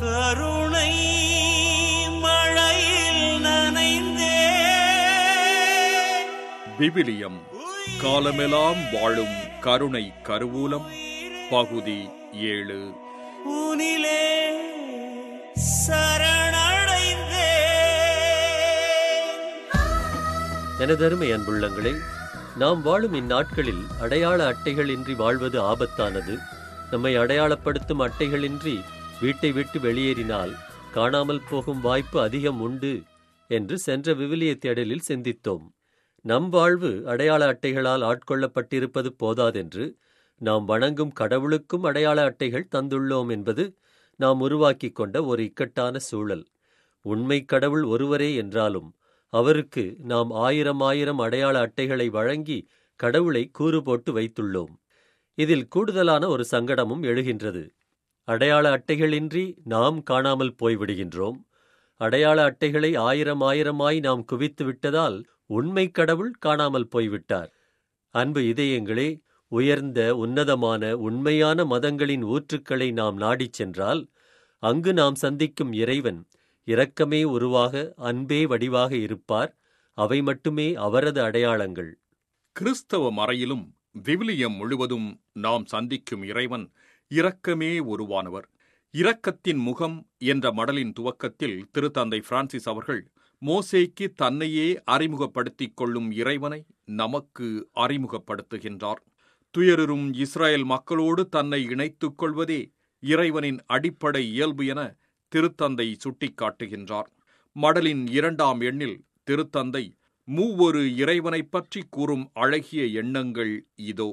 கருணை மழையில் நனைந்தே விவிலியம் காலமெல்லாம் வாழும் கருணை கருவூலம் பகுதி ஏழு உனிலே சரணடைந்தே எனதருமை அன்புள்ளங்களே நாம் வாழும் இந்நாட்களில் அடையாள அட்டைகளின்றி வாழ்வது ஆபத்தானது நம்மை அடையாளப்படுத்தும் அட்டைகளின்றி வீட்டை விட்டு வெளியேறினால் காணாமல் போகும் வாய்ப்பு அதிகம் உண்டு என்று சென்ற விவிலிய தேடலில் சிந்தித்தோம் நம் வாழ்வு அடையாள அட்டைகளால் ஆட்கொள்ளப்பட்டிருப்பது போதாதென்று நாம் வணங்கும் கடவுளுக்கும் அடையாள அட்டைகள் தந்துள்ளோம் என்பது நாம் உருவாக்கிக் கொண்ட ஒரு இக்கட்டான சூழல் உண்மை கடவுள் ஒருவரே என்றாலும் அவருக்கு நாம் ஆயிரம் ஆயிரம் அடையாள அட்டைகளை வழங்கி கடவுளை கூறு போட்டு வைத்துள்ளோம் இதில் கூடுதலான ஒரு சங்கடமும் எழுகின்றது அடையாள அட்டைகளின்றி நாம் காணாமல் போய்விடுகின்றோம் அடையாள அட்டைகளை ஆயிரம் ஆயிரமாய் நாம் குவித்து விட்டதால் உண்மை கடவுள் காணாமல் போய்விட்டார் அன்பு இதயங்களே உயர்ந்த உன்னதமான உண்மையான மதங்களின் ஊற்றுக்களை நாம் நாடிச் சென்றால் அங்கு நாம் சந்திக்கும் இறைவன் இரக்கமே உருவாக அன்பே வடிவாக இருப்பார் அவை மட்டுமே அவரது அடையாளங்கள் கிறிஸ்தவ மறையிலும் விவிலியம் முழுவதும் நாம் சந்திக்கும் இறைவன் இரக்கமே உருவானவர் இரக்கத்தின் முகம் என்ற மடலின் துவக்கத்தில் திருத்தந்தை பிரான்சிஸ் அவர்கள் மோசேக்கு தன்னையே அறிமுகப்படுத்திக் கொள்ளும் இறைவனை நமக்கு அறிமுகப்படுத்துகின்றார் துயருறும் இஸ்ரேல் மக்களோடு தன்னை இணைத்துக் கொள்வதே இறைவனின் அடிப்படை இயல்பு என திருத்தந்தை சுட்டிக்காட்டுகின்றார் மடலின் இரண்டாம் எண்ணில் திருத்தந்தை மூவொரு இறைவனைப் பற்றி கூறும் அழகிய எண்ணங்கள் இதோ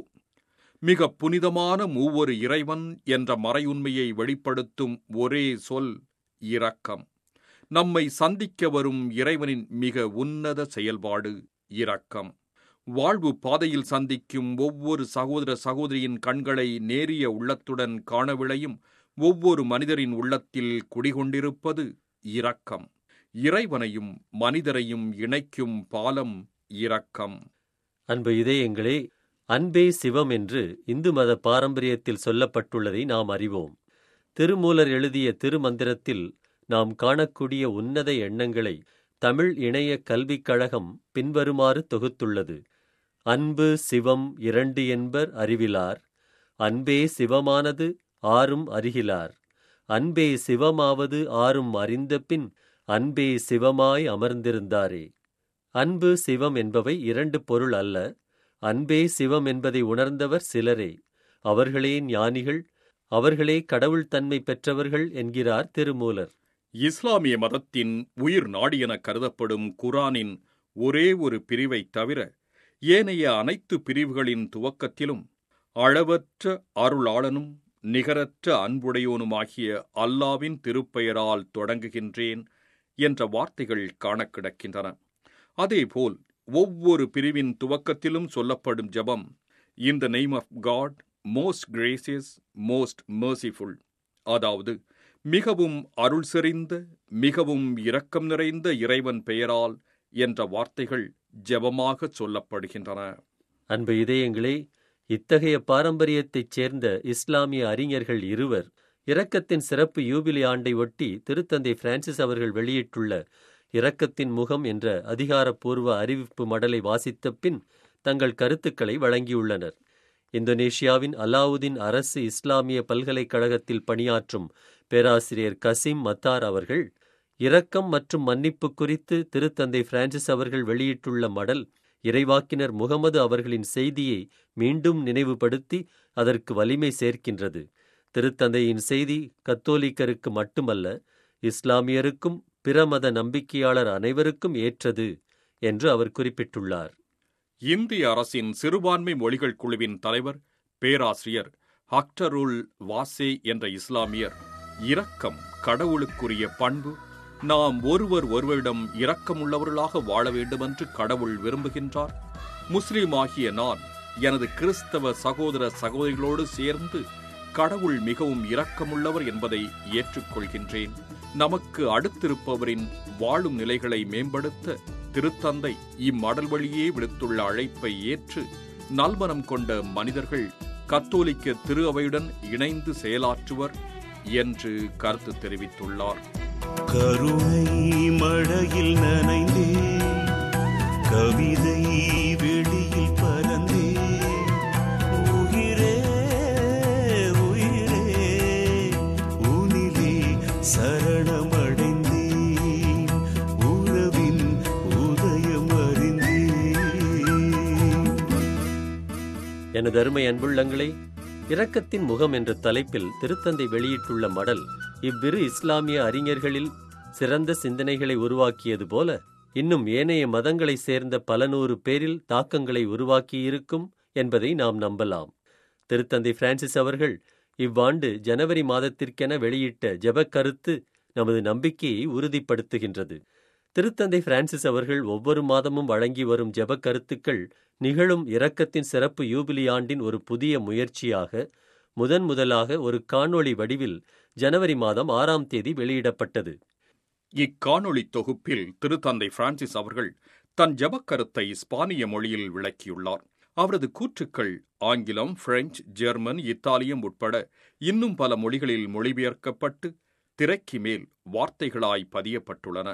மிக புனிதமான மூவொரு இறைவன் என்ற மறையுண்மையை வெளிப்படுத்தும் ஒரே சொல் இரக்கம் நம்மை சந்திக்க வரும் இறைவனின் மிக உன்னத செயல்பாடு இரக்கம் வாழ்வு பாதையில் சந்திக்கும் ஒவ்வொரு சகோதர சகோதரியின் கண்களை நேரிய உள்ளத்துடன் காண விளையும் ஒவ்வொரு மனிதரின் உள்ளத்தில் குடிகொண்டிருப்பது இரக்கம் இறைவனையும் மனிதரையும் இணைக்கும் பாலம் இரக்கம் அன்பு இதயங்களே அன்பே சிவம் என்று இந்து மத பாரம்பரியத்தில் சொல்லப்பட்டுள்ளதை நாம் அறிவோம் திருமூலர் எழுதிய திருமந்திரத்தில் நாம் காணக்கூடிய உன்னத எண்ணங்களை தமிழ் இணைய கல்விக் கழகம் பின்வருமாறு தொகுத்துள்ளது அன்பு சிவம் இரண்டு என்பர் அறிவிலார் அன்பே சிவமானது ஆரும் அறிகிலார் அன்பே சிவமாவது ஆரும் அறிந்த பின் அன்பே சிவமாய் அமர்ந்திருந்தாரே அன்பு சிவம் என்பவை இரண்டு பொருள் அல்ல அன்பே சிவம் என்பதை உணர்ந்தவர் சிலரே அவர்களே ஞானிகள் அவர்களே கடவுள் தன்மை பெற்றவர்கள் என்கிறார் திருமூலர் இஸ்லாமிய மதத்தின் உயிர் நாடி என கருதப்படும் குரானின் ஒரே ஒரு பிரிவைத் தவிர ஏனைய அனைத்து பிரிவுகளின் துவக்கத்திலும் அளவற்ற அருளாளனும் நிகரற்ற அன்புடையோனுமாகிய அல்லாவின் திருப்பெயரால் தொடங்குகின்றேன் என்ற வார்த்தைகள் காணக் கிடக்கின்றன அதேபோல் ஒவ்வொரு பிரிவின் துவக்கத்திலும் சொல்லப்படும் ஜெபம் in the name of God most gracious most merciful அதாவது மிகவும் அருள் செறிந்த மிகவும் இரக்கம் நிறைந்த இறைவன் பெயரால் என்ற வார்த்தைகள் ஜெபமாக சொல்லப்படுகின்றன அன்பு இதயங்களே இத்தகைய பாரம்பரியத்தைச் சேர்ந்த இஸ்லாமிய அறிஞர்கள் இருவர் இரக்கத்தின் சிறப்பு யூபிலி ஆண்டை ஒட்டி திருத்தந்தை பிரான்சிஸ் அவர்கள் வெளியிட்டுள்ள இரக்கத்தின் முகம் என்ற அதிகாரப்பூர்வ அறிவிப்பு மடலை வாசித்த பின் தங்கள் கருத்துக்களை வழங்கியுள்ளனர் இந்தோனேஷியாவின் அலாவுதீன் அரசு இஸ்லாமிய பல்கலைக்கழகத்தில் பணியாற்றும் பேராசிரியர் கசிம் மத்தார் அவர்கள் இரக்கம் மற்றும் மன்னிப்பு குறித்து திருத்தந்தை பிரான்சிஸ் அவர்கள் வெளியிட்டுள்ள மடல் இறைவாக்கினர் முகமது அவர்களின் செய்தியை மீண்டும் நினைவுபடுத்தி அதற்கு வலிமை சேர்க்கின்றது திருத்தந்தையின் செய்தி கத்தோலிக்கருக்கு மட்டுமல்ல இஸ்லாமியருக்கும் பிற மத நம்பிக்கையாளர் அனைவருக்கும் ஏற்றது என்று அவர் குறிப்பிட்டுள்ளார் இந்திய அரசின் சிறுபான்மை மொழிகள் குழுவின் தலைவர் பேராசிரியர் ஹக்டருல் வாசே என்ற இஸ்லாமியர் இரக்கம் கடவுளுக்குரிய பண்பு நாம் ஒருவர் ஒருவரிடம் இரக்கமுள்ளவர்களாக வாழ வேண்டுமென்று கடவுள் விரும்புகின்றார் முஸ்லிம் ஆகிய நான் எனது கிறிஸ்தவ சகோதர சகோதரிகளோடு சேர்ந்து கடவுள் மிகவும் இரக்கமுள்ளவர் என்பதை ஏற்றுக்கொள்கின்றேன் நமக்கு அடுத்திருப்பவரின் வாழும் நிலைகளை மேம்படுத்த திருத்தந்தை இம்மடல் வழியே விடுத்துள்ள அழைப்பை ஏற்று நல்மனம் கொண்ட மனிதர்கள் கத்தோலிக்க திரு அவையுடன் இணைந்து செயலாற்றுவர் என்று கருத்து தெரிவித்துள்ளார் கருணை மழையில் நனைந்தே கவிதை வெளியில் பறந்தே உயிரே உயிரே உனிலே சரணமடைந்தேன் உறவின் உதயம் அறிந்தேன் எனது அருமை அன்புள்ளங்களே இரக்கத்தின் முகம் என்ற தலைப்பில் திருத்தந்தை வெளியிட்டுள்ள மடல் இவ்விரு இஸ்லாமிய அறிஞர்களில் சிறந்த சிந்தனைகளை உருவாக்கியது போல இன்னும் ஏனைய மதங்களை சேர்ந்த பல நூறு பேரில் தாக்கங்களை உருவாக்கியிருக்கும் என்பதை நாம் நம்பலாம் திருத்தந்தை பிரான்சிஸ் அவர்கள் இவ்வாண்டு ஜனவரி மாதத்திற்கென வெளியிட்ட ஜெபக் கருத்து நமது நம்பிக்கையை உறுதிப்படுத்துகின்றது திருத்தந்தை பிரான்சிஸ் அவர்கள் ஒவ்வொரு மாதமும் வழங்கி வரும் ஜெபக் கருத்துக்கள் நிகழும் இரக்கத்தின் சிறப்பு யூபிலி ஆண்டின் ஒரு புதிய முயற்சியாக முதன் முதலாக ஒரு காணொளி வடிவில் ஜனவரி மாதம் ஆறாம் தேதி வெளியிடப்பட்டது இக்காணொளி தொகுப்பில் திருத்தந்தை பிரான்சிஸ் அவர்கள் தன் ஜெபக்கருத்தை ஸ்பானிய மொழியில் விளக்கியுள்ளார் அவரது கூற்றுக்கள் ஆங்கிலம் பிரெஞ்சு ஜெர்மன் இத்தாலியம் உட்பட இன்னும் பல மொழிகளில் மொழிபெயர்க்கப்பட்டு திரைக்கு மேல் வார்த்தைகளாய் பதியப்பட்டுள்ளன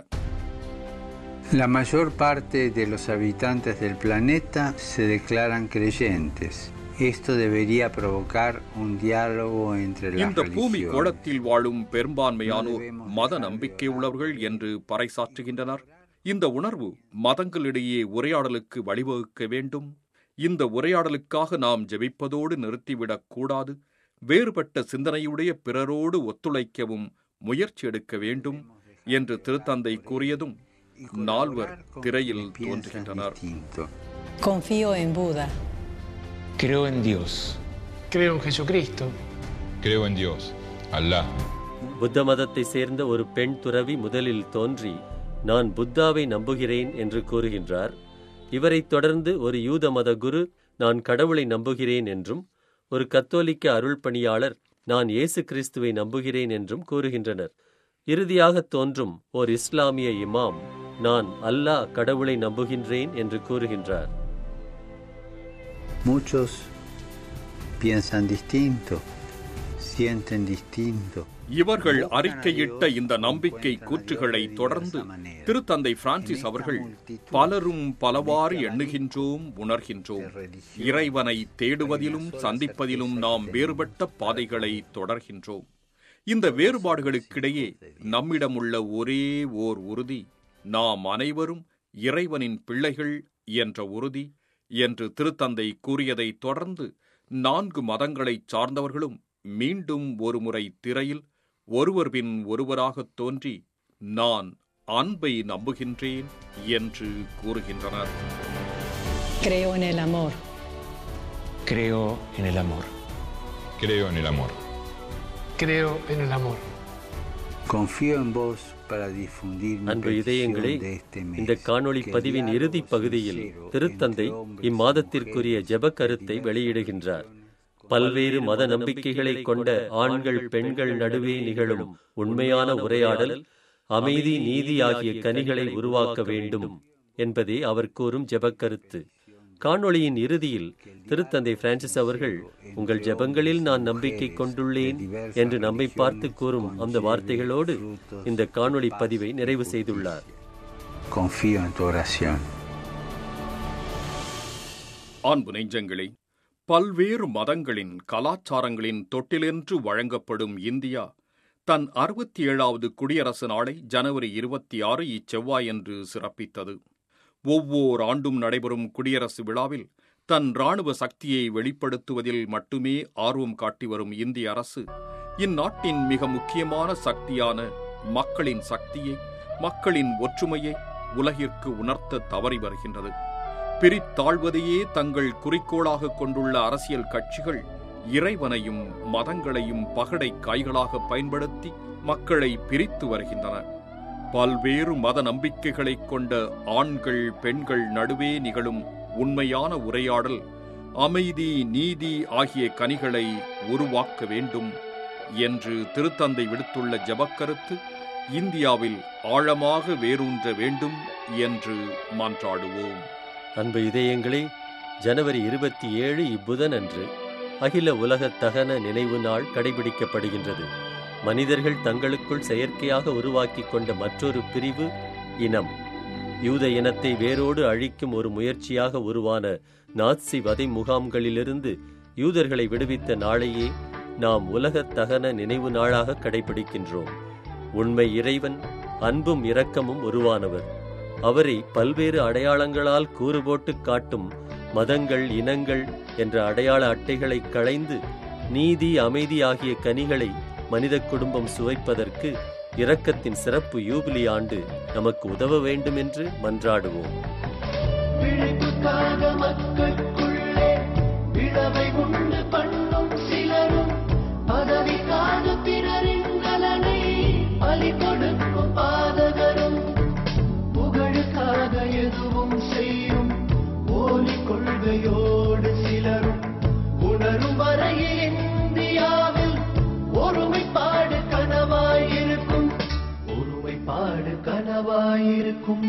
La mayor parte de los habitantes del planeta se declaran creyentes. Esto debería provocar un diálogo entre las இந்த பூமி religiones. கோளத்தில் வாழும் பெரும்பான்மையானோர் மத நம்பிக்கை உள்ளவர்கள் என்று பறைசாற்றுகின்றனர் இந்த உணர்வு மதங்களிடையே உரையாடலுக்கு வழிவகுக்க வேண்டும் இந்த உரையாடலுக்காக நாம் ஜெபிப்பதோடு நிறுத்திவிடக் கூடாது வேறுபட்ட சிந்தனையுடைய பிறரோடு ஒத்துழைக்கவும் முயற்சி எடுக்க வேண்டும் என்று திருத்தந்தை கூறியதும் Y நால்வர் colaborar con திரையில் quienes piensan தோன்றுகின்றனர் distinto. Confío en Buda. Creo en Dios. Creo en Jesucristo. Creo en Dios, Alá, புத்த மதத்தை சேர்ந்த ஒரு பெண் துறவி முதலில் தோன்றி நான் புத்தாவை நம்புகிறேன் என்று கூறுகின்றார் இவரைத் தொடர்ந்து ஒரு யூத மத குரு நான் கடவுளை நம்புகிறேன் என்றும் ஒரு கத்தோலிக்க அருள் பணியாளர் நான் இயேசு கிறிஸ்துவை நம்புகிறேன் என்றும் கூறுகின்றனர் இறுதியாக தோன்றும் ஓர் இஸ்லாமிய இமாம் நான் அல்லாஹ் கடவுளை நம்புகின்றேன் என்று கூறுகின்றார் Muchos piensan distinto, sienten distinto. இவர்கள் அறிக்கையிட்ட இந்த நம்பிக்கை கூற்றுகளை தொடர்ந்து திருத்தந்தை பிரான்சிஸ் அவர்கள் பலரும் பலவாறு எண்ணுகின்றோம் உணர்கின்றோம் இறைவனை தேடுவதிலும் சந்திப்பதிலும் நாம் வேறுபட்ட பாதைகளை தொடர்கின்றோம் இந்த வேறுபாடுகளுக்கிடையே நம்மிடமுள்ள ஒரே ஓர் உறுதி நாம் அனைவரும் இறைவனின் பிள்ளைகள் என்ற உறுதி என்று திருத்தந்தை கூறியதைத் தொடர்ந்து நான்கு மதங்களைச் சார்ந்தவர்களும் மீண்டும் ஒருமுறை திரையில் ஒருவர் பின் ஒருவராகத் தோன்றி நான் அன்பை நம்புகின்றேன் என்று கூறுகின்றனர் Creo en el amor. Creo en el amor. creo en el amor. Creo en el amor. Confío en vos para difundir mi அன்பு petición இதயங்களே de este mes. இந்த காணொளி que el பதிவின் diálogo இறுதிப் பகுதியில் sincero திருத்தந்தை entre hombres y இம்மாதத்திற்குரிய mujeres ஜெப de கருத்தை diversas வெளியிடுகின்றார் religiones, பல்வேறு மத நம்பிக்கைகளை கொண்ட ஆண்கள் பெண்கள் நடுவே நிகழும் உண்மையான உரையாடல் அமைதி நீதி ஆகிய கனிகளை உருவாக்க வேண்டும் என்பதே அவர் கூறும் ஜெபக்கருத்து காணொளியின் இறுதியில் திருத்தந்தை பிரான்சிஸ் அவர்கள் உங்கள் ஜெபங்களில் நான் நம்பிக்கை கொண்டுள்ளேன் என்று நம்மை பார்த்து கூறும் அந்த வார்த்தைகளோடு இந்த காணொளி பதிவை நிறைவு செய்துள்ளார் Confío en tu oración. அன்பு நெஞ்சங்களே பல்வேறு மதங்களின் கலாச்சாரங்களின் தொட்டிலென்று வழங்கப்படும் இந்தியா தன் அறுபத்தி ஏழாவது குடியரசு நாளை ஜனவரி இருபத்தி ஆறு இச்செவ்வாயன்று சிறப்பித்தது ஒவ்வொரு ஆண்டும் நடைபெறும் குடியரசு விழாவில் தன் இராணுவ சக்தியை வெளிப்படுத்துவதில் மட்டுமே ஆர்வம் காட்டி வரும் இந்திய அரசு இந்நாட்டின் மிக முக்கியமான சக்தியான மக்களின் சக்தியை மக்களின் ஒற்றுமையை உலகிற்கு உணர்த்த தவறி வருகின்றது பிரித்தாழ்வதையே தங்கள் குறிக்கோளாக கொண்டுள்ள அரசியல் கட்சிகள் இறைவனையும் மதங்களையும் பகடை காய்களாக பயன்படுத்தி மக்களை பிரித்து வருகின்றன பல்வேறு மத நம்பிக்கைகளைக் கொண்ட ஆண்கள் பெண்கள் நடுவே நிகழும் உண்மையான உரையாடல் அமைதி நீதி ஆகிய கனிகளை உருவாக்க வேண்டும் என்று திருத்தந்தை விடுத்துள்ள ஜெபக்கருத்து இந்தியாவில் ஆழமாக வேரூன்ற வேண்டும் என்று மன்றாடுவோம் அன்பு இதயங்களே ஜனவரி இருபத்தி ஏழு இப்புதன் அன்று அகில உலக தகன நினைவு நாள் கடைபிடிக்கப்படுகின்றது மனிதர்கள் தங்களுக்குள் செயற்கையாக உருவாக்கிக் கொண்ட மற்றொரு பிரிவு இனம் யூத இனத்தை வேரோடு அழிக்கும் ஒரு முயற்சியாக உருவான நாட்சி வதை முகாம்களிலிருந்து யூதர்களை விடுவித்த நாளையே நாம் உலகத் தகன நினைவு நாளாக கடைபிடிக்கின்றோம் உண்மை இறைவன் அன்பும் இரக்கமும் உருவானவர் அவரை பல்வேறு அடையாளங்களால் கூறுபோட்டு காட்டும் மதங்கள் இனங்கள் என்ற அடையாள அட்டைகளை களைந்து நீதி அமைதி ஆகிய கனிகளை மனித குடும்பம் சுவைப்பதற்கு இரக்கத்தின் சிறப்பு யூபிலி ஆண்டு நமக்கு உதவ வேண்டும் என்று மன்றாடுவோம் விழிப்புக்காக மக்களுக்குள்ளே விழவை உண்டு பண்ணும் சிலரும் பதவிக்காக பிறரின் நலனை பலி கொடுக்கும் பாதகரும் புகழுக்காக எதுவும் செய்யும் போலி கொள்கையோடு சிலரும் உணரும் வரையில் இந்தியாவில் ஒருமைப்பாடு கனவாயிருக்கும் ஒருமைப்பாடு கனவாயிருக்கும்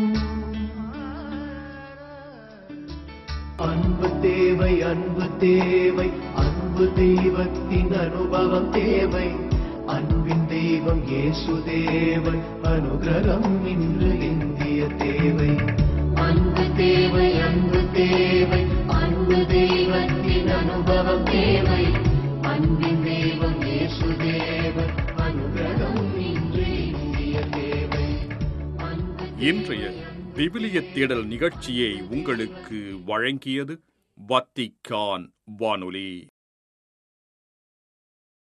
அன்பு தேவை அன்பு தேவை அன்பு தெய்வத்தின் அனுபவம் தேவை அன்பின் தெய்வம் இயேசு தேவன் அனுகிரகம் இன்று இந்திய தேவை அன்பு தேவை அன்பு தேவை அன்பு தெய்வத்தின் அனுபவம் தேவை அன்பின் தெய்வம் இயேசு தேவன் அனுகிரகம் இன்று இந்திய தேவை அன்பு இன்றைய விவிலிய தேடல் நிகழ்ச்சியை உங்களுக்கு வழங்கியது வத்திக்கான் வானொலி